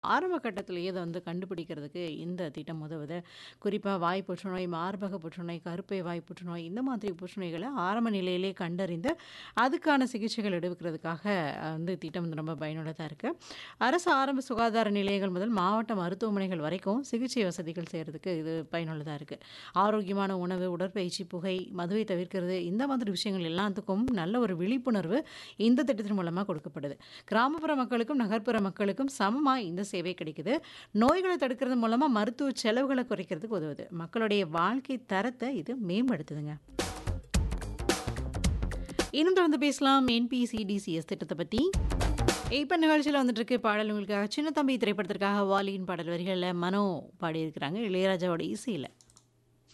ஆரம்ப கட்டத்திலேயே இத வந்து கண்டுபிடிக்கிறதுக்கு இந்த திட்டம் உதவுது. குறிப்பா வாய் புற்றுநோய், மார்பக புற்றுநோய், கருப்பை வாய் புற்றுநோய் இந்த மாதிரி புற்றுநோய்கள ஆரம்ப நிலையிலே கண்டறிந்து, அதுக்கான சிகிச்சைகள் எடுக்கிறதுக்காக அ வந்து திட்டம் வந்து ரொம்ப பயனுள்ளதா இருக்கு. அரசு ஆரம்ப சுகாதார நிலையங்கள் முதல் மாவட்ட மருத்துவமனைகள் வரைக்கும் சிகிச்சை வசதிகள் செய்றதுக்கு இது பயனுள்ளதா இருக்கு. ஆரோக்கியமான உணவு, உடற்பயிற்சி, புகை, மதுவை தவிர்க்கிறது இந்த மாதிரி விஷயங்கள் எல்லாத்துக்கும் நல்ல ஒரு விழிப்புணர்வு இந்த திட்டத்தின் மூலமா கொடுக்கப்படுது. கிராமப்புற மக்களுக்கும், நகர்ப்புற மக்களுக்கும் சமமா இந்த சேவை கிடைக்குது. நோய்கள தடுக்கிறது மூலமா மருத்துவ செலவுகள குறைக்கிறதுக்கு உதவுது. மக்களுடைய வாழ்க்கை தரத்த இது மேம்படுத்துதுங்க. இன்னும் தொடர்ந்து பேசலாம் என்பிசிடிசிஎஸ் திட்டத்த பத்தி. இப்ப நிகழ்ச்சியில வந்துட்டு இருக்கு பாடல் உங்களுக்காக சின்ன தம்பி திரைப்படத்திற்காக வாலியின் பாடல் வரிகள்ல மனோ பாடியிருக்கிறாங்க. இளையராஜாவோட இசையில.